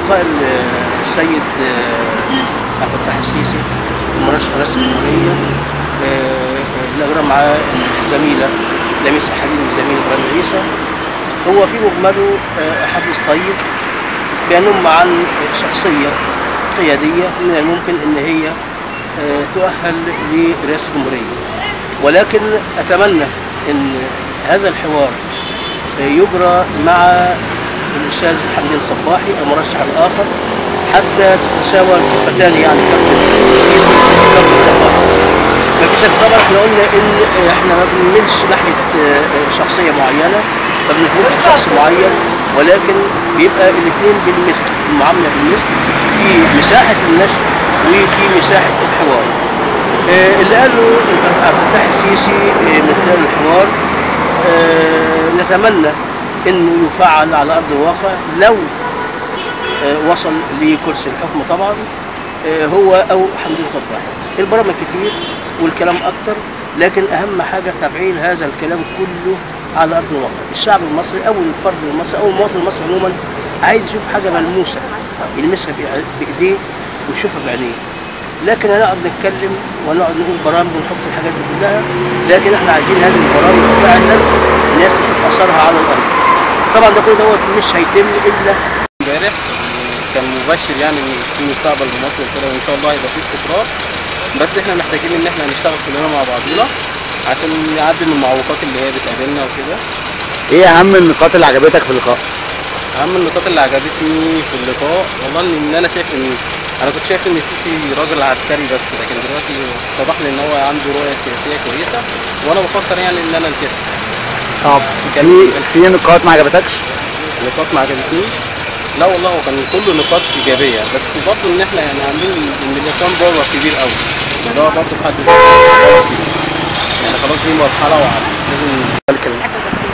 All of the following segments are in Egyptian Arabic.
لقاء ال- السيد آه، عبد الفتاح السيسي مرشح رئاسة الجمهورية آه، اللي أجرى معاه الزميلة لميس حديد والزميل إبراهيم عيسى هو في مجمله آه، حديث طيب بينم عن شخصية قيادية من الممكن إن هي آه، تؤهل لرئاسة الجمهورية ولكن أتمنى إن هذا الحوار آه، يجرى مع الأستاذ حمدين صباحي المرشح الآخر حتى تتساوى الكفتان يعني كفة السيسي وكفة صباحي ما فيش شك طبعا احنا قلنا ان احنا ما بنميلش ناحيه آه، شخصيه معينه ما بنهمش شخص معين ولكن بيبقى الاثنين بالمثل المعامله بالمثل في مساحه النشر وفي مساحه الحوار آه، اللي قاله عبد الفتاح السيسي آه، من خلال الحوار آه، نتمنى انه يفعل على ارض الواقع لو آه، وصل لكرسي الحكم طبعا آه، هو او حمدين صباحي البرامج كتير والكلام اكتر لكن اهم حاجه تفعيل هذا الكلام كله على ارض الواقع الشعب المصري او الفرد المصري او المواطن المصري عموما عايز يشوف حاجه ملموسه يلمسها بإع- بايديه ويشوفها بعينيه لكن هنقعد نتكلم ونقعد نقول برامج ونحط الحاجات دي كلها لكن احنا عايزين هذه البرامج فعلا الناس تشوف اثرها على الارض طبعا ده كل دوت مش هيتم الا امبارح كان مبشر يعني ان في مستقبل في مصر وكده وان شاء الله هيبقى في استقرار بس احنا محتاجين ان احنا نشتغل كلنا مع بعضينا عشان نعدي من المعوقات اللي هي بتقابلنا وكده ايه اهم النقاط اللي عجبتك في اللقاء اهم النقاط اللي عجبتني في اللقاء والله ان انا شايف ان انا كنت شايف ان السيسي راجل عسكري بس لكن دلوقتي اتضح لي ان هو عنده رؤيه سياسيه كويسه وانا بفكر يعني ان انا كده طب في في نقاط ما عجبتكش نقاط ما عجبتنيش لا والله هو كان كله نقاط ايجابيه بس برضه ان احنا يعني عاملين ان الاقام بره كبير قوي ده برضه في حد ذاته غلط كبير. يعني خلاص دي مرحله وعد لازم الكلام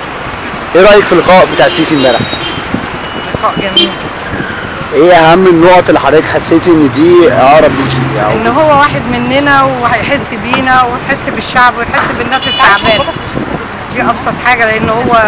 ايه رايك في اللقاء بتاع السيسي امبارح لقاء جميل ايه اهم النقط اللي حضرتك حسيتي ان دي اقرب ليكي ان او هو واحد مننا وهيحس بينا ويحس بالشعب ويحس بالناس التعبانه دي ابسط حاجه لان هو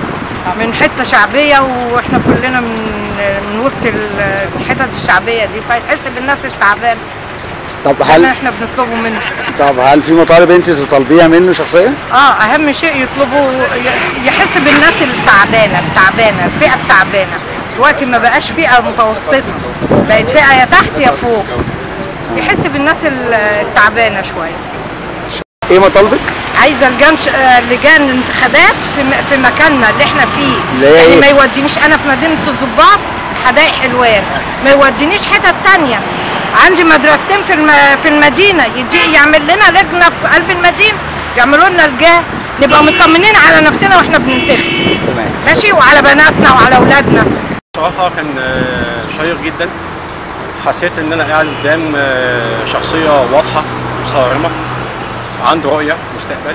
من حته شعبيه واحنا كلنا من من وسط ال- الحتت الشعبيه دي فيحس بالناس التعبانه طب ده هل احنا بنطلبه منه طب هل في مطالب انت تطالبيها منه شخصيا اه اهم شيء يطلبه ي- يحس بالناس التعبانه التعبانه الفئه التعبانه دلوقتي ما بقاش فئه متوسطه بقت فئه يا تحت يا فوق يحس بالناس ال- التعبانه شويه ايه مطالبك عايزه لجان ش- آه، لجان الانتخابات في م- في مكاننا اللي احنا فيه اللي هي يعني إيه؟ ما يودينيش انا في مدينه الضباط حدائق حلوان ما يودينيش حتت تانية عندي مدرستين في الم... في المدينه يدي يعمل لنا لجنه في قلب المدينه يعملوا لنا لجان نبقى مطمنين على نفسنا واحنا بننتخب تمام ماشي وعلى بناتنا وعلى اولادنا بصراحة كان آه، شيق جدا حسيت ان انا قاعد قدام آه، شخصية واضحة وصارمة عنده رؤية مستقبل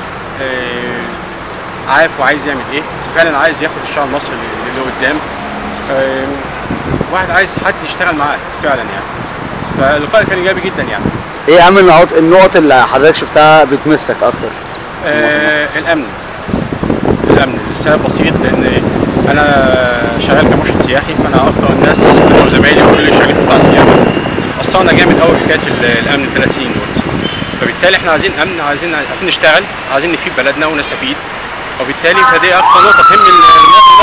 آه، عارف وعايز يعمل ايه فعلا عايز ياخد الشعب المصري اللي قدام آه، واحد عايز حد يشتغل معاه فعلا يعني فاللقاء كان ايجابي جدا يعني ايه اهم النقط النقط اللي حضرتك شفتها بتمسك اكتر آه الامن الامن السبب بسيط لان انا شغال كمرشد سياحي فانا اكتر الناس انا وزمايلي كل اللي شغالين في قطاع السياحه اثرنا جامد قوي في حكايه ال- الامن الثلاث سنين دول فبالتالي احنا عايزين امن عايزين عايزين نشتغل عايزين نفيد بلدنا ونستفيد وبالتالي فدي اكتر نقطه تهم الناس